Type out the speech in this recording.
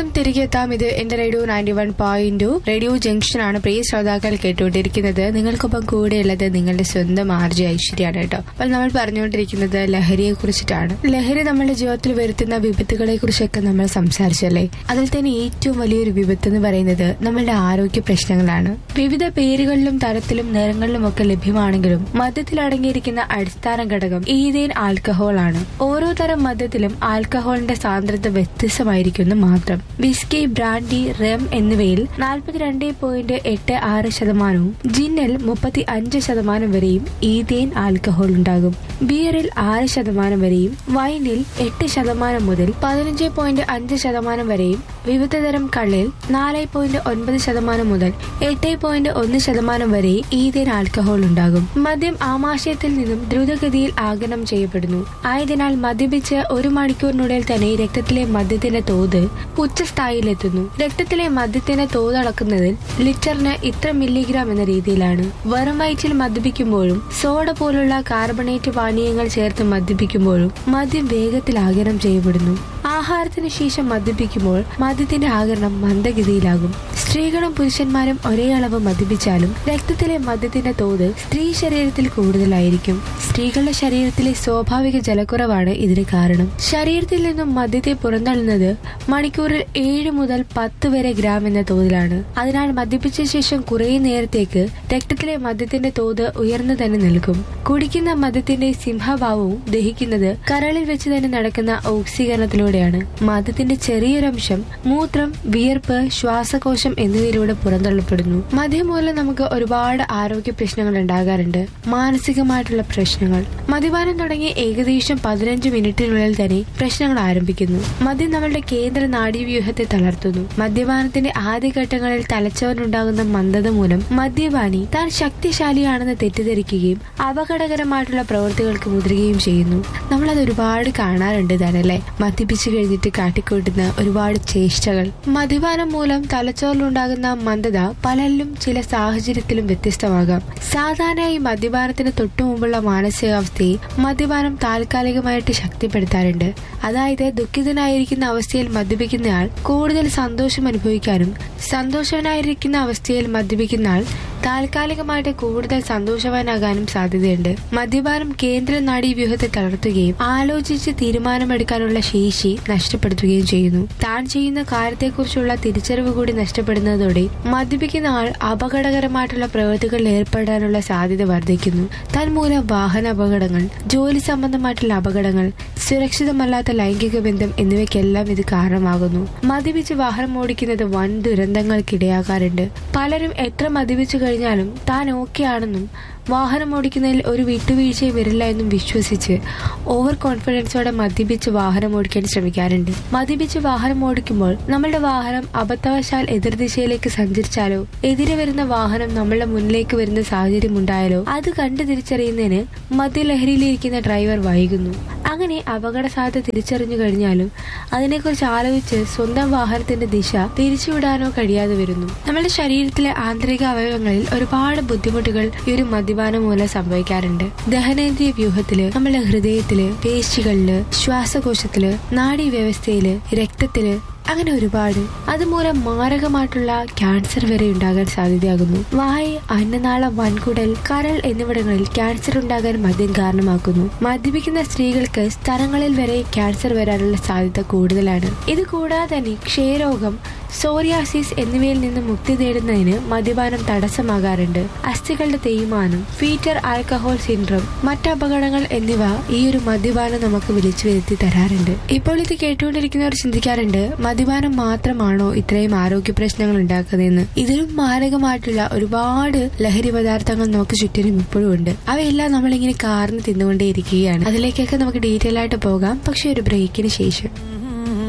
വീണ്ടും തിരികെ എത്താം ഇത് എന്റെ radio ninety one point radio junction ആണ് പ്രിയ ശ്രോതാക്കൾ കേട്ടുകൊണ്ടിരിക്കുന്നത് നിങ്ങൾക്കൊപ്പം കൂടെയുള്ളത് നിങ്ങളുടെ സ്വന്തം ആർജി ഐശ്വര്യാണ് കേട്ടോ അപ്പോൾ നമ്മൾ പറഞ്ഞുകൊണ്ടിരിക്കുന്നത് ലഹരിയെ കുറിച്ചിട്ടാണ് ലഹരി നമ്മുടെ ജീവിതത്തിൽ വരുത്തുന്ന വിപത്തുകളെ കുറിച്ചൊക്കെ നമ്മൾ സംസാരിച്ചല്ലേ അതിൽ തന്നെ ഏറ്റവും വലിയൊരു വിപത്ത് എന്ന് പറയുന്നത് നമ്മളുടെ ആരോഗ്യ പ്രശ്നങ്ങളാണ് വിവിധ പേരുകളിലും തരത്തിലും നിറങ്ങളിലും ഒക്കെ ലഭ്യമാണെങ്കിലും മദ്യത്തിൽ അടങ്ങിയിരിക്കുന്ന അടിസ്ഥാന ഘടകം ഈതേൻ ആൽക്കഹോൾ ആണ് ഓരോ തരം മദ്യത്തിലും ആൽക്കഹോളിന്റെ സാന്ദ്രത വ്യത്യസ്തമായിരിക്കുന്നു മാത്രം വിസ്കി ബ്രാൻഡി റെം എന്നിവയിൽ നാൽപ്പത്തിരണ്ട് പോയിന്റ് എട്ട് ആറ് ശതമാനവും ജിന്നിൽ മുപ്പത്തി അഞ്ച് ശതമാനം വരെയും ഈതേൻ ആൽക്കഹോൾ ഉണ്ടാകും ബിയറിൽ ആറ് ശതമാനം വരെയും വൈനിൽ എട്ട് ശതമാനം മുതൽ പതിനഞ്ച് പോയിന്റ് അഞ്ച് ശതമാനം വരെയും വിവിധതരം കള്ളിൽ നാല് പോയിന്റ് ഒൻപത് ശതമാനം മുതൽ എട്ട് പോയിന്റ് ഒന്ന് ശതമാനം വരെ ഈതേൻ ആൽക്കഹോൾ ഉണ്ടാകും മദ്യം ആമാശയത്തിൽ നിന്നും ദ്രുതഗതിയിൽ ആഗിരണം ചെയ്യപ്പെടുന്നു ആയതിനാൽ മദ്യപിച്ച് ഒരു മണിക്കൂറിനുള്ളിൽ തന്നെ രക്തത്തിലെ മദ്യത്തിന്റെ തോത് ഉച്ചസ്ഥായിയിലെത്തുന്നു രക്തത്തിലെ മദ്യത്തിന്റെ തോത് അളക്കുന്നതിൽ ലിറ്ററിന് ഇത്ര മില്ലിഗ്രാം എന്ന രീതിയിലാണ് വെറും വയറ്റിൽ മദ്യപിക്കുമ്പോഴും സോഡ പോലുള്ള കാർബണേറ്റ് പാനീയങ്ങൾ ചേർത്ത് മദ്യപിക്കുമ്പോഴും മദ്യം വേഗത്തിൽ ആഗിരണം ചെയ്യപ്പെടുന്നു ആഹാരത്തിന് ശേഷം മദ്യപിക്കുമ്പോൾ മദ്യത്തിന്റെ ആകരണം മന്ദഗതിയിലാകും സ്ത്രീകളും പുരുഷന്മാരും ഒരേ അളവ് മദ്യപിച്ചാലും രക്തത്തിലെ മദ്യത്തിന്റെ തോത് സ്ത്രീ ശരീരത്തിൽ കൂടുതലായിരിക്കും സ്ത്രീകളുടെ ശരീരത്തിലെ സ്വാഭാവിക ജലക്കുറവാണ് ഇതിന് കാരണം ശരീരത്തിൽ നിന്നും മദ്യത്തെ പുറന്തള്ളുന്നത് മണിക്കൂറിൽ ഏഴ് മുതൽ പത്ത് വരെ ഗ്രാം എന്ന തോതിലാണ് അതിനാൽ മദ്യപിച്ച ശേഷം കുറേ നേരത്തേക്ക് രക്തത്തിലെ മദ്യത്തിന്റെ തോത് ഉയർന്നു തന്നെ നിൽക്കും കുടിക്കുന്ന മദ്യത്തിന്റെ സിംഹഭാവവും ദഹിക്കുന്നത് കരളിൽ വെച്ച് തന്നെ നടക്കുന്ന ഓക്സീകരണത്തിലൂടെയാണ് മദ്യത്തിന്റെ ചെറിയൊരംശം മൂത്രം വിയർപ്പ് ശ്വാസകോശം എന്നിവയിലൂടെ പുറന്തള്ളപ്പെടുന്നു മദ്യം മൂലം നമുക്ക് ഒരുപാട് ആരോഗ്യ പ്രശ്നങ്ങൾ ഉണ്ടാകാറുണ്ട് മാനസികമായിട്ടുള്ള പ്രശ്നങ്ങൾ മദ്യപാനം തുടങ്ങി ഏകദേശം പതിനഞ്ച് മിനിറ്റിനുള്ളിൽ തന്നെ പ്രശ്നങ്ങൾ ആരംഭിക്കുന്നു മദ്യം നമ്മളുടെ കേന്ദ്ര നാഡീവ്യൂഹത്തെ തളർത്തുന്നു മദ്യപാനത്തിന്റെ ആദ്യഘട്ടങ്ങളിൽ തലച്ചോറിനുണ്ടാകുന്ന മന്ദത മൂലം മദ്യപാനി താൻ ശക്തിശാലിയാണെന്ന് തെറ്റിദ്ധരിക്കുകയും അപകടകരമായിട്ടുള്ള പ്രവൃത്തികൾക്ക് മുതിരുകയും ചെയ്യുന്നു നമ്മളത് ഒരുപാട് കാണാറുണ്ട് താനല്ലേ മദ്യപിച്ചു കഴിഞ്ഞിട്ട് കാട്ടിക്കൂട്ടുന്ന ഒരുപാട് ചേഷ്ടകൾ മദ്യപാനം മൂലം തലച്ചോറിലുണ്ടാകുന്ന മന്ദത പലരിലും ചില സാഹചര്യത്തിലും വ്യത്യസ്തമാകാം സാധാരണയായി മദ്യപാനത്തിന് തൊട്ടു മുമ്പുള്ള മാനസികാവസ്ഥയെ മദ്യപാനം താൽക്കാലികമായിട്ട് ശക്തിപ്പെടുത്താറുണ്ട് അതായത് ദുഃഖിതനായിരിക്കുന്ന അവസ്ഥയിൽ മദ്യപിക്കുന്നയാൾ കൂടുതൽ സന്തോഷം അനുഭവിക്കാനും സന്തോഷവനായിരിക്കുന്ന അവസ്ഥയിൽ മദ്യപിക്കുന്ന ആൾ താൽക്കാലികമായിട്ട് കൂടുതൽ സന്തോഷവാനാകാനും സാധ്യതയുണ്ട് മദ്യപാനം കേന്ദ്ര നാഡീവ്യൂഹത്തെ തളർത്തുകയും ആലോചിച്ച് തീരുമാനമെടുക്കാനുള്ള ശേഷി നഷ്ടപ്പെടുത്തുകയും ചെയ്യുന്നു താൻ ചെയ്യുന്ന കാര്യത്തെക്കുറിച്ചുള്ള തിരിച്ചറിവ് കൂടി നഷ്ടപ്പെടുന്നതോടെ മദ്യപിക്കുന്ന ആൾ അപകടകരമായിട്ടുള്ള പ്രവൃത്തികളിൽ ഏർപ്പെടാനുള്ള സാധ്യത വർദ്ധിക്കുന്നു തന്മൂലം വാഹന അപകടങ്ങൾ ജോലി സംബന്ധമായിട്ടുള്ള അപകടങ്ങൾ സുരക്ഷിതമല്ലാത്ത ലൈംഗിക ബന്ധം എന്നിവയ്ക്കെല്ലാം ഇത് കാരണമാകുന്നു മദ്യപിച്ച് വാഹനം ഓടിക്കുന്നത് വൻ ദുരന്തങ്ങൾക്കിടയാകാറുണ്ട് പലരും എത്ര മദ്യപിച്ചു കഴിഞ്ഞാലും താൻ ഓക്കെ ആണെന്നും വാഹനം ഓടിക്കുന്നതിൽ ഒരു വിട്ടുവീഴ്ചയും വരില്ല എന്നും വിശ്വസിച്ച് ഓവർ കോൺഫിഡൻസോടെ മദ്യപിച്ച് വാഹനം ഓടിക്കാൻ ശ്രമിക്കാറുണ്ട് മദ്യപിച്ച് വാഹനം ഓടിക്കുമ്പോൾ നമ്മളുടെ വാഹനം അബദ്ധവശാൽ എതിർദിശയിലേക്ക് സഞ്ചരിച്ചാലോ എതിരെ വരുന്ന വാഹനം നമ്മളുടെ മുന്നിലേക്ക് വരുന്ന സാഹചര്യം ഉണ്ടായാലോ അത് കണ്ടു തിരിച്ചറിയുന്നതിന് മദ്യലഹരിയിലിരിക്കുന്ന ഡ്രൈവർ വൈകുന്നു അങ്ങനെ അപകട സാധ്യത തിരിച്ചറിഞ്ഞു കഴിഞ്ഞാലും അതിനെക്കുറിച്ച് ആലോചിച്ച് സ്വന്തം വാഹനത്തിന്റെ ദിശ തിരിച്ചുവിടാനോ കഴിയാതെ വരുന്നു നമ്മുടെ ശരീരത്തിലെ ആന്തരിക അവയവങ്ങളിൽ ഒരുപാട് ബുദ്ധിമുട്ടുകൾ ഈ ഒരു മദ്യപാനം മൂലം സംഭവിക്കാറുണ്ട് ദഹനേന്ദ്രിയ വ്യൂഹത്തില് നമ്മുടെ ഹൃദയത്തില് പേശികളില് ശ്വാസകോശത്തില് നാഡീവ്യവസ്ഥയില് രക്തത്തില് അങ്ങനെ ഒരുപാട് അതുമൂലം മാരകമായിട്ടുള്ള ക്യാൻസർ വരെ ഉണ്ടാകാൻ സാധ്യതയാകുന്നു വായ് അന്നനാള വൻകുടൽ കരൾ എന്നിവിടങ്ങളിൽ ക്യാൻസർ ഉണ്ടാകാൻ മദ്യം കാരണമാക്കുന്നു മദ്യപിക്കുന്ന സ്ത്രീകൾക്ക് സ്ഥലങ്ങളിൽ വരെ ക്യാൻസർ വരാനുള്ള സാധ്യത കൂടുതലാണ് ഇത് കൂടാതെ തന്നെ ക്ഷയരോഗം സോറിയാസിസ് എന്നിവയിൽ നിന്ന് മുക്തി നേടുന്നതിന് മദ്യപാനം തടസ്സമാകാറുണ്ട് അസ്ഥികളുടെ തേയ്മാനം ഫീറ്റർ ആൽക്കഹോൾ സിൻഡ്രോം മറ്റ് അപകടങ്ങൾ എന്നിവ ഈ ഒരു മദ്യപാനം നമുക്ക് വിളിച്ചു വരുത്തി തരാറുണ്ട് ഇപ്പോൾ ഇത് കേട്ടുകൊണ്ടിരിക്കുന്നവർ ചിന്തിക്കാറുണ്ട് മദ്യപാനം മാത്രമാണോ ഇത്രയും ആരോഗ്യ പ്രശ്നങ്ങൾ ഉണ്ടാക്കുന്നതെന്ന് ഇതിലും മാരകമായിട്ടുള്ള ഒരുപാട് ലഹരി പദാർത്ഥങ്ങൾ നമുക്ക് ചുറ്റിനും ഇപ്പോഴും ഉണ്ട് അവയെല്ലാം നമ്മളിങ്ങനെ കാർന്ന് തിന്നുകൊണ്ടേയിരിക്കുകയാണ് അതിലേക്കൊക്കെ നമുക്ക് ഡീറ്റെയിൽ ആയിട്ട് പോകാം പക്ഷെ ഒരു ബ്രേക്കിന് ശേഷം